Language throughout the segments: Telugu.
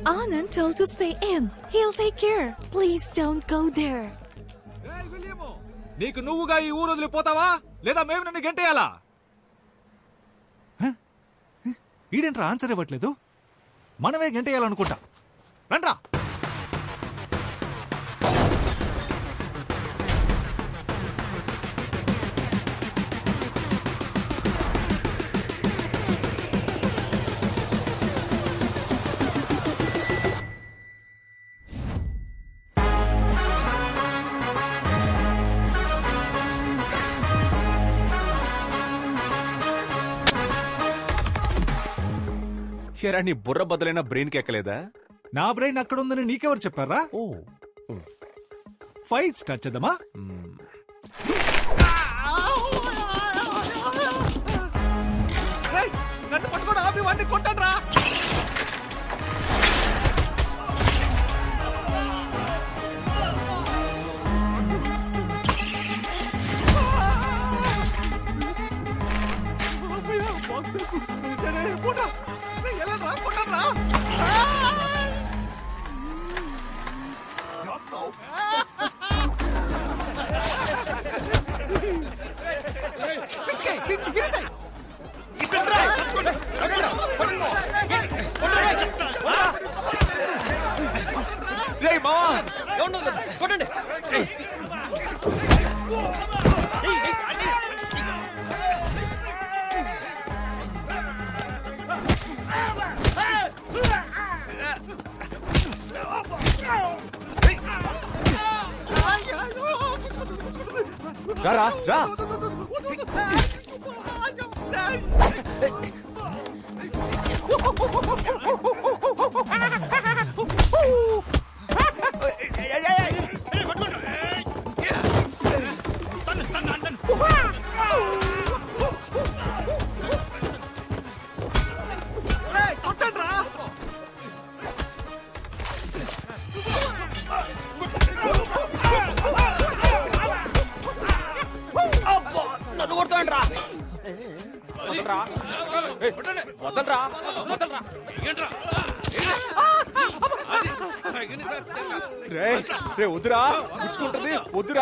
Anand told to stay in. He'll take care. Please don't go there. రేయ్ విలియము, నీకు నువ్వుగా ఈ ఊరు వదిలిపోతావా లేదా మేము నిన్ను గంటేయాలా హ? హ? ఈడేంట్రా ఆన్సర్ ఇవ్వట్లేదు మనమే గంటేయాలనుకుంటా రండ్రా హేరా నీ బుర్ర బద్దలైన బ్రెయిన్ ఎక్కలేదా నా బ్రెయిన్ అక్కడ ఉందని నీకెవరు చెప్పారా ఓ ఫైట్ స్టార్ట్ చేద్దామా రేయ్, నన్ను పట్టుకొని ఆపి వాడిని కొట్టండ్రా రేయ్ మావా కొట్టండి రా రా రా నన్ను కొడతాండ్రా వదలరా ఏయ్, వదలరా వదలరా రే రే వద్దురా పుచ్చుకుంటుంది వద్దురా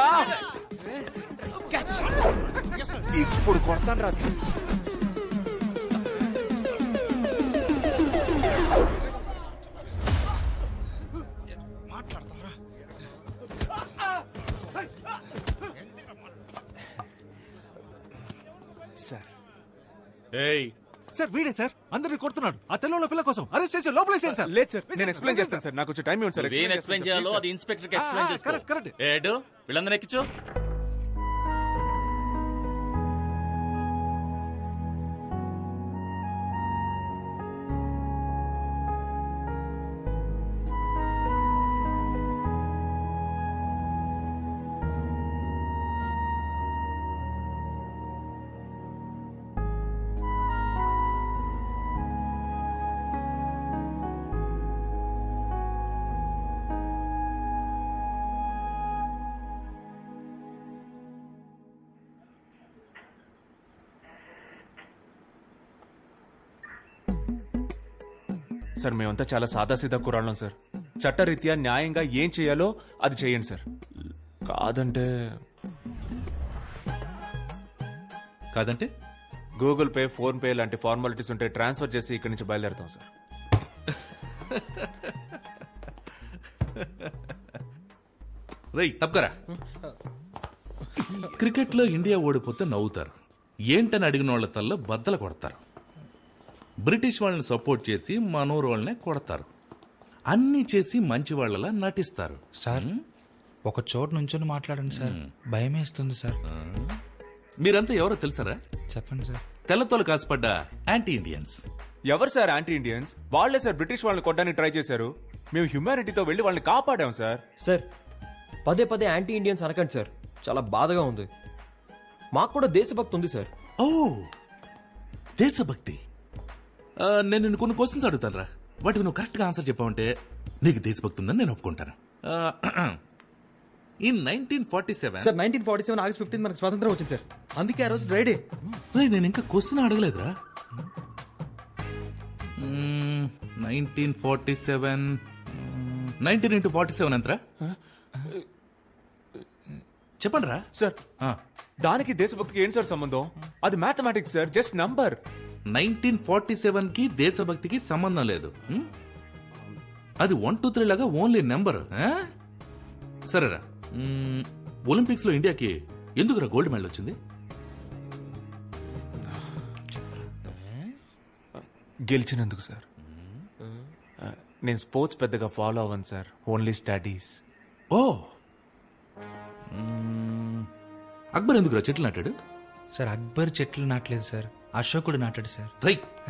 ఇప్పుడు కొడతాను రా సార్ ఏయ్ సార్ వీడే సార్ అందరిని కొడుతున్నాడు ఆ తెల్లలో పిల్ల కోసం అరెస్ట్ చేసి లోపలేసేయండి సార్ లేదు సార్ నేను ఎక్స్ప్లెయిన్ చేస్తాను సార్ నాకు కొంచెం టైం ఇవ్వండి సార్ ఏం ఎక్స్ప్లెయిన్ చేయాలో అది ఇన్స్పెక్టర్ కి ఎక్స్ప్లెయిన్ ఆ, చేసుకో కరెక్ట్, కరెక్ట్. ఏడు వీళ్ళందరూ ఎక్కించు సార్ మేమంతా చాలా సాదాసీదా కురాళ్ళం సార్ చట్టరీత్యా న్యాయంగా ఏం చేయాలో అది చేయండి సార్ కాదంటే కాదంటే Google Pay PhonePe formalities ఫార్మాలిటీస్ ఉంటే ట్రాన్స్ఫర్ చేసి ఇక్కడి నుంచి బయలుదేరుతాం సార్ రేయ్ తప్పకరా క్రికెట్లో ఇండియా ఓడిపోతే నవ్వుతారు ఏంటని అడిగిన వాళ్ళ తల్ల బద్దలు కొడతారు బ్రిటిష్ వాళ్ళని సపోర్ట్ చేసి మనూరు వాళ్ళనే కొడతారు అన్నీ చేసి మంచి వాళ్ళలా నటిస్తారు సార్ ఒక చోటు నుంచొని మాట్లాడండి సార్ భయం వేస్తుంది సార్ మీరంతా ఎవరో తెలుసారా చెప్పండి సార్ తెల్లతోలు కాసుపడ్డ యాంటీ ఇండియన్స్ ఎవరు సార్ యాంటీ ఇండియన్స్ వాళ్లే సార్ బ్రిటిష్ వాళ్ళని కొట్టడానికి ట్రై చేశారు మేము హ్యుమానిటీతో వెళ్ళి వాళ్ళని కాపాడాం సార్ సార్ పదే పదే యాంటీ ఇండియన్స్ అనకండి సార్ చాలా బాధగా ఉంది మాకు కూడా దేశభక్తి ఉంది సార్ ఓ దేశభక్తి ఆ, నేను నిన్ను కొన్ని క్వశ్చన్స్ అడుగుతాను రా వాటికి నువ్వు కరెక్ట్గా ఆన్సర్ చెప్పావంటే నీకు దేశభక్తి ఉందని నేను ఒప్పుకుంటాను in nineteen forty seven sir nineteen forty seven August fifteen మనకు స్వాతంత్రం వచ్చింది సార్ అందుకే ఆ రోజు డ్రైడే నేను ఇంకా క్వశ్చన్ అడగలేదురా మ్మ్. Nineteen forty seven nineteen into forty seven ఎంతరా చెప్పండి రా సార్ దానికి దేశభక్తికి ఏంటి సార్ సంబంధం అది mathematics sir just number nineteen forty seven కి దేశభక్తికి సంబంధం లేదు హ్మ్? అది వన్ టూ త్రీ లాగా ఓన్లీ నెంబర్ సరేరా మ్మ్, ఒలింపిక్స్ లో ఇండియాకి ఎందుకురా గోల్డ్ మెడల్ వచ్చింది గెలిచినందుకు సార్ ఆ, నేను స్పోర్ట్స్ పెద్దగా ఫాలో అవ్వను సార్ ఓన్లీ స్టడీస్ ఓ మ్మ్, అక్బర్ ఎందుకురా చెట్లు నాటాడు సార్ అక్బర్ చెట్లు నాటలేదు సార్ అశోకుడు నాటాడు సార్ రై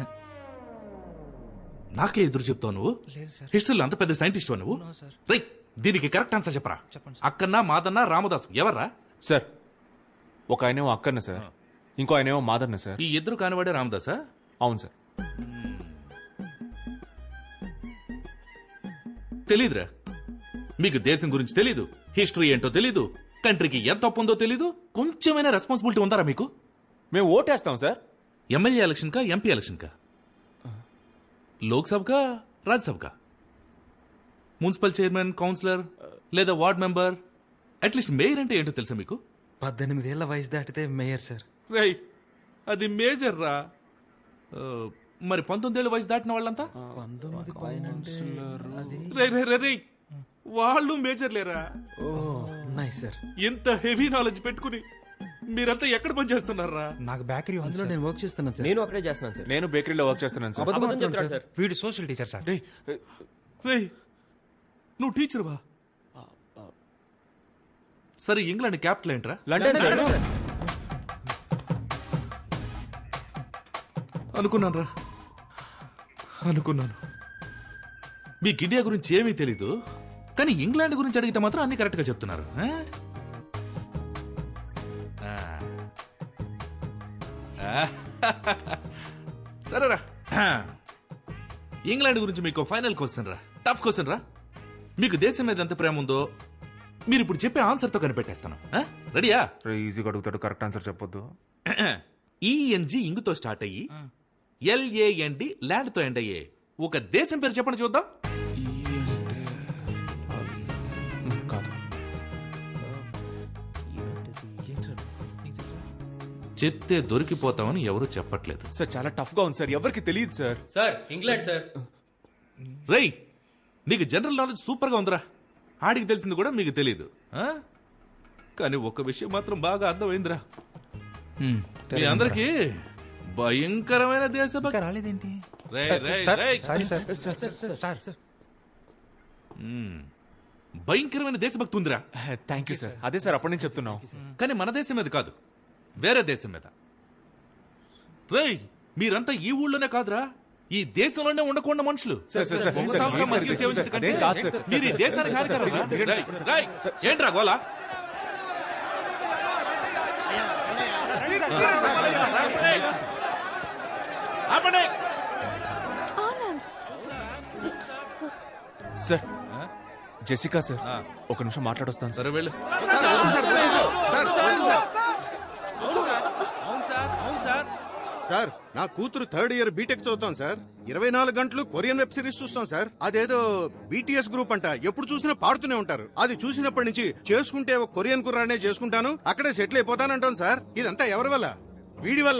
నాకే ఎదురు చెప్తావు నువ్వు లేదు సార్. హిస్టరీలో అంత పెద్ద సైంటిస్ట్ నువ్వు సార్. రై దీనికి కరెక్ట్ ఆన్సర్ చెప్పరా చెప్పండి అక్కన్న మాదన్న రామదాస్ ఎవర్రా సార్ ఒక ఆయనేమో అక్కన్న సార్ ఇంకో ఆయనేమో మాదన్న సార్ ఈ ఇద్దరు కానివాడే రామదాసా అవును సార్ తెలీదురా మీకు దేశం గురించి తెలీదు హిస్టరీ ఏంటో తెలీదు కంట్రీకి ఎంత అప్పు ఉందో తెలీదు కొంచెమైనా రెస్పాన్సిబిలిటీ ఉందారా మీకు మేము ఓటేస్తాం సార్ ఎమ్మెల్యే ఎలక్షన్ కా ఎంపీ ఎలక్షన్ కా లోక్సభ కా రాజ్యసభ కా మున్సిపల్ చైర్మన్ కౌన్సిలర్ లేదా వార్డ్ మెంబర్ అట్లీస్ట్ మేయర్ అంటే ఏంటో తెలుసా మీకు పద్దెనిమిది ఏళ్ల వయసు దాటితే మేయర్ సార్ రై అది మేజర్ రా ఆ, మరి పంతొమ్మిదేళ్ళ వయసు దాటిన వాళ్ళంతా పంతొమ్మిది పైన రే రే రే రే వాళ్ళు మేజర్ లేరా ఓ నైస్ సార్ ఎంత హెవీ నాలెడ్జ్ పెట్టుకుని మీరంతా ఎక్కడ పని చేస్తున్నారా నాకు బేకరీ ఉంది సార్. నేను వర్క్ చేస్తున్నాను సార్ నేను అక్కడే చేస్తున్నాను సార్ నేను బేకరీలో వర్క్ చేస్తున్నాను సార్ అబద్ధం చెప్తాడు సార్ వీడు సోషల్ టీచర్ సార్ రేయ్, రే నువ్వు టీచర్ వా సరే ఇంగ్లాండ్ క్యాపిటల్ ఏంట్రా లండన్ సార్ అనుకున్నాను రా అనుకున్నాను మీకు ఇండియా గురించి ఏమీ తెలీదు కానీ ఇంగ్లాండ్ గురించి అడిగితే మాత్రం అన్ని కరెక్ట్ గా చెప్తున్నారు ఆ? ఆ. సరేరా ఇంగ్లాండ్ గురించి మీకు ఫైనల్ క్వశ్చన్ రా టఫ్ క్వశ్చన్ రా మీకు దేశం మీద ఎంత ప్రేమ ఉందో మీరు ఇప్పుడు చెప్పే ఆన్సర్ తో కనిపెట్టేస్తాను ఆ? రెడీయా ఈజీగా అడుగుతాడు కరెక్ట్ ఆన్సర్ చెప్పొద్దు ఈఎన్జి ఇంగుతో స్టార్ట్ అయ్యి ఎల్ఏఎన్డి ల్యాండ్ తో ఎండ్ అయ్యే ఒక దేశం పేరు చెప్పండి చూద్దాం కాదు చెప్తే దొరికిపోతామని ఎవరు చెప్పట్లేదు సార్ చాలా టఫ్ గా ఉంది సార్ ఎవరికి తెలియదు సార్ సార్ ఇంగ్లాండ్ సార్ రేయ్ నీకు జనరల్ నాలెడ్జ్ సూపర్ గా ఉందిరా ఆడికి తెలిసింది కూడా మీకు తెలియదు ఆ? కానీ ఒక్క విషయం మాత్రం బాగా అర్థమైందిరా మీ అందరికి భయంకరమైన దేశభక్తి ఇంకా రాలేదేంటి రేయ్, రేయ్, సార్, రేయ్. సారీ సార్ సార్ సార్ మ్మ్. భయంకరమైన దేశభక్తి ఉందిరా థ్యాంక్ యూ సార్ అదే సార్ అప్పటి నుంచి చెప్తున్నాం కానీ మన దేశం మీద కాదు వేరే దేశం మీద రేయ్ మీరంతా ఈ ఊళ్ళోనే కాదురా ఈ దేశంలోనే ఉండకుండా మనుషులు సార్, సార్, సార్, ఒకసారిగా సార్, మనుషులు సార్, సేవించడం కంటే అదేం కాదు, సార్. మీరు ఈ దేశానికి హానికరం రా. రేయ్, రేయ్, ఏంట్రా గోలా ఆపండి. Anand, సార్ జెసికా సార్ ఒక నిమిషం మాట్లాడొస్తాను సార్ సరే వెళ్ళు సార్ నా కూతురు థర్డ్ ఇయర్ బీటెక్ చదువుతాం సార్ ఇరవై నాలుగు గంటలు కొరియన్ వెబ్ సిరీస్ చూస్తాం సార్ అదేదో బీటీఎస్ గ్రూప్ అంట ఎప్పుడు చూసినా పాడుతూనే ఉంటారు అది చూసినప్పటి నుంచి చేసుకుంటే ఒక కొరియన్ కుర్రానే చేసుకుంటాను అక్కడే సెటిల్ అయిపోతానంటాను సార్ ఇదంతా ఎవరి వల్ల వీడి వల్ల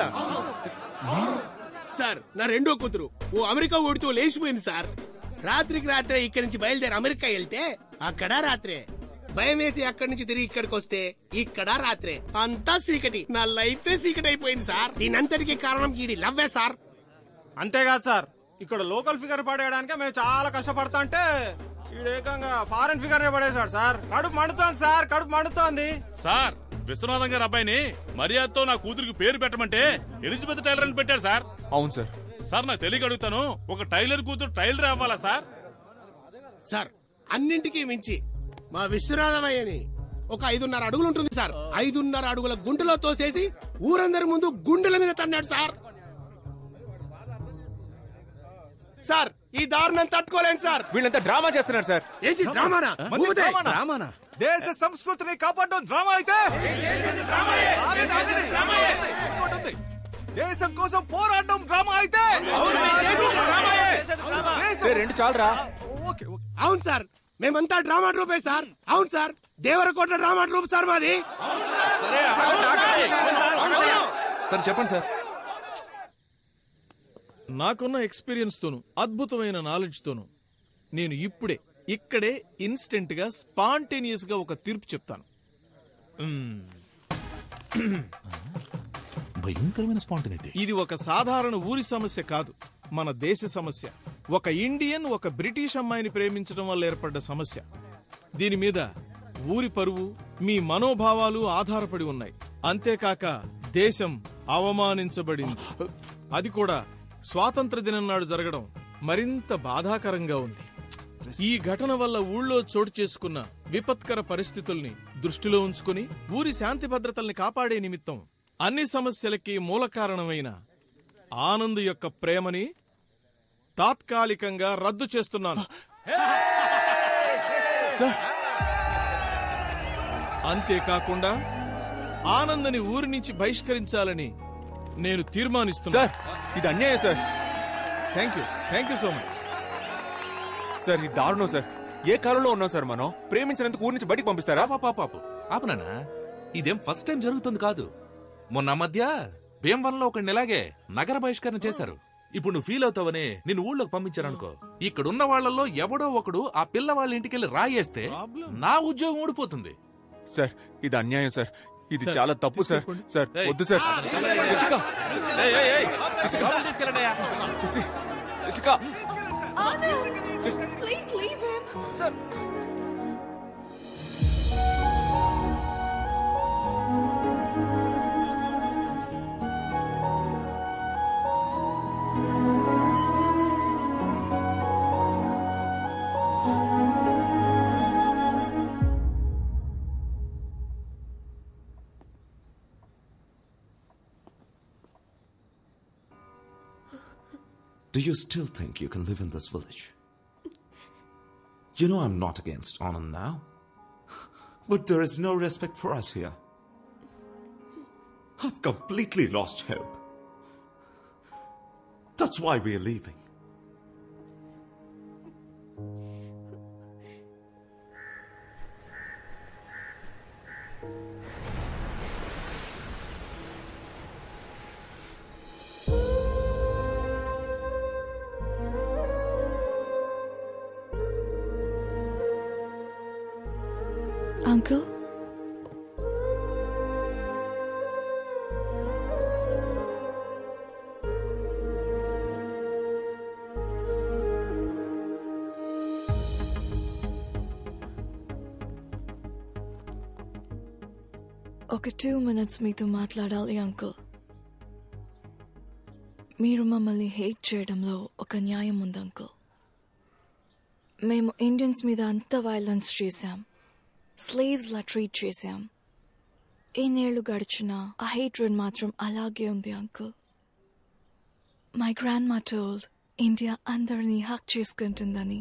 సార్ నా రెండో కూతురు ఓ అమెరికా ఓడితో లేచిపోయింది సార్ రాత్రికి రాత్రే ఇక్కడి నుంచి బయలుదేరి అమెరికా వెళ్తే అక్కడ రాత్రే భయం వేసి అక్కడి నుంచి తిరిగి ఇక్కడికి వస్తే ఇక్కడ రాత్రే అంతా చీకటి నా లైఫే చీకటి అయిపోయింది సార్ దీనంతటికి కారణం ఈడి లవ్వే సార్ అంతేకాదు సార్ ఇక్కడ లోకల్ ఫిగర్ పడేయడానికి మేము చాలా కష్టపడతా అంటే ఏకంగా ఫారెన్ ఫిగర్ పడేశాడు సార్ కడుపు మండుతోంది సార్ కడుపు మండుతోంది సార్ విశ్వనాథం గారు అబ్బాయిని మర్యాదతో నా కూతురికి పేరు పెట్టమంటే ఎలిజబెత్ టైలర్ అని పెట్టారు సార్ అవును సార్ సార్ నాకు తెలియక అడుగుతాను ఒక టైలర్ కూతురు టైలర్ అవ్వాలా సార్ సార్ అన్నింటికీ మించి మా విశ్వనాథమయ్యని ఒక ఐదున్నర అడుగులు ఉంటుంది సార్ ఐదున్నర అడుగుల గుంటలో తోసేసి ఊరందరి ముందు గుండెల మీద తన్నాడు సార్ సార్ ఈ దారుణం తట్టుకోలేను సార్ వీళ్ళంతా డ్రామా చేస్తున్నారు సార్ ఏంటి డ్రామానా మళ్ళీ ఊపితే. డ్రామానా? రామానా దేశ సంస్కృతిని కాపాడడం డ్రామా అయితే ఇంకోటి ఉంది. దేశం కోసం పోరాడడం డ్రామా అయితే రెండు చాలరా అవును సార్ మేమంతా డ్రామా ట్రూపే సార్ అవును sir Devarakota drama troupe sir మాది సార్ చెప్పండి సార్ నాకున్న ఎక్స్పీరియన్స్ తోను అద్భుతమైన నాలెడ్జ్ తోను నేను ఇప్పుడే ఇక్కడే ఇన్స్టెంట్ గా స్పాంటేనియస్ గా ఒక తీర్పు చెప్తాను మ్మ్. భయంకరమైన స్పాంటినిటీ ఇది ఒక సాధారణ ఊరి సమస్య కాదు మన దేశ సమస్య ఒక ఇండియన్ ఒక బ్రిటిష్ అమ్మాయిని ప్రేమించడం వల్ల ఏర్పడ్డ సమస్య దీని మీద ఊరి పరువు మీ మనోభావాలు ఆధారపడి ఉన్నాయి అంతేకాక దేశం అవమానించబడింది అది కూడా స్వాతంత్ర దినం నాడు జరగడం మరింత బాధాకరంగా ఉంది ఈ ఘటన వల్ల ఊళ్ళో చోటు చేసుకున్న విపత్కర పరిస్థితుల్ని దృష్టిలో ఉంచుకుని ఊరి శాంతి భద్రతల్ని కాపాడే నిమిత్తం అన్ని సమస్యలకి మూల కారణమైన ఆనంద్ యొక్క ప్రేమని తాత్కాలికంగా రద్దు చేస్తున్నాను అంతేకాకుండా ఆనందని ఊరి నుంచి బహిష్కరించాలని నేను తీర్మానిస్తున్నాను సార్ ఇది అన్యాయం sir thank you thank you so much sir ఇది దారుణం సార్ ఏ కాలంలో ఉన్నాం సార్ మనం ప్రేమించినందుకు ఊరి నుంచి బయటికి పంపిస్తారా పాపాపు ఆపనానా ఇదేం ఫస్ట్ టైం జరుగుతుంది కాదు మొన్న మధ్య భీమవరంలో ఒక ఇలాగే నగర బహిష్కరణ చేశారు ఇప్పుడు నువ్వు ఫీల్ అవుతావని నిన్ను ఊళ్ళోకి పంపించారనుకో ఇక్కడున్న వాళ్ళల్లో ఎవడో ఒకడు ఆ పిల్ల వాళ్ళ ఇంటికెళ్ళి రాయేస్తే నా ఉద్యోగం ఊడిపోతుంది సార్ ఇది అన్యాయం సార్ ఇది సార్, చాలా తప్పు సార్ తీసుకోకండి. సార్ ఏయ్. వద్దు సార్ ఆ, జెసికా ఏయ్, ఏయ్, ఏయ్. జెసికా లోపలికి తీసుకెళ్ళండి. Jessi Jessica Anand! Please leave him. Sir. Do you still think you can live in this village? You know I'm not against Anand now. But there is no respect for us here. I've completely lost hope. That's why we're leaving. Uncle? ఒక టూ మినిట్స్ మీతో మాట్లాడాలి అంకుల్ మీరు మమ్మల్ని హేట్ చేయడంలో ఒక న్యాయం ఉంది అంకుల్ మేము ఇండియన్స్ మీద అంత వైలెన్స్ చేశాం స్లేవ్స్ లా ట్రీట్ చేశాం ఎన్నేళ్లు గడిచినా ఆ హేట్రెడ్ మాత్రం అలాగే ఉంది uncle my grandma told India అందరినీ హక్ చేసుకుంటుందని